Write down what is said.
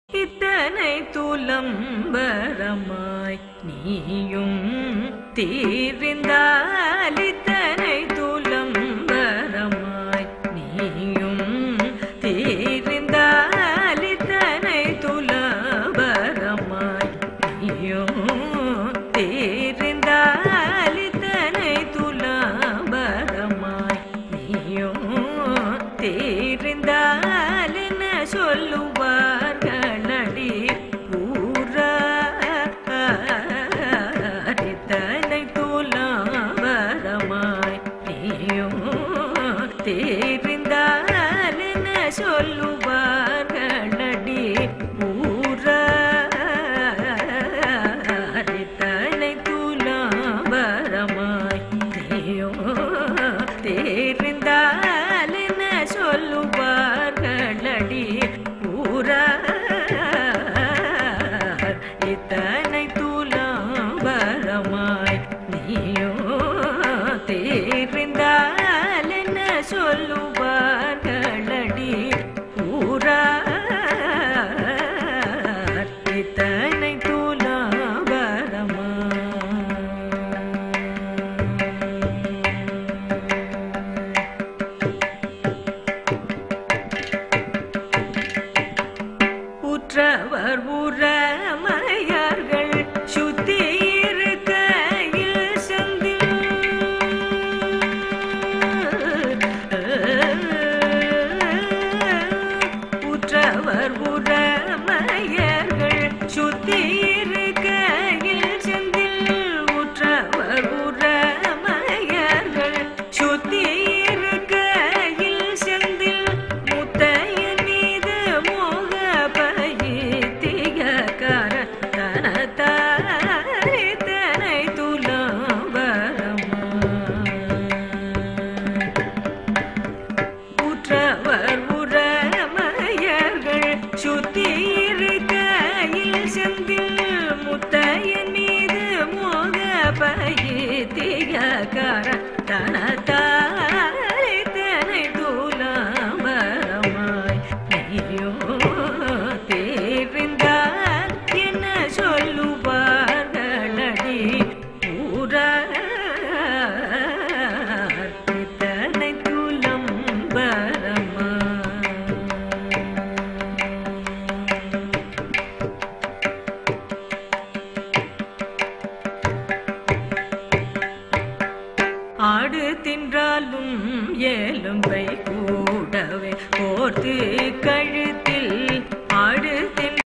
இத்தனை துலம்பரமாய் நீயும் தீர்ந்தால் இத்தனை துலம்பரமாய் நீயும் தீர்ந்தால் இத்தனை துலபரமாய் நீயும் தீர்ந்தால் இத்தனை துலபரமாய் நீயும் தீர்ந்தால் என்ன சொல்லுவார்களடி ஊரத்தனை துலாவரமாய் நீயும் தீர்ந்தால் என்ன சொல்லுவார்களடி ஊரத்தனை துலாவரமாய் நீயும் தீர்ந்தால் என்ன சொல்லுவார்களடி ஊரா இத்தனை துலாபரமாய் நீயோ தீர்ந்தால் என்ன சொல்லுவார்களடி ஊரா இத்தனை துலாபரமாய் உற்றவர் உரமய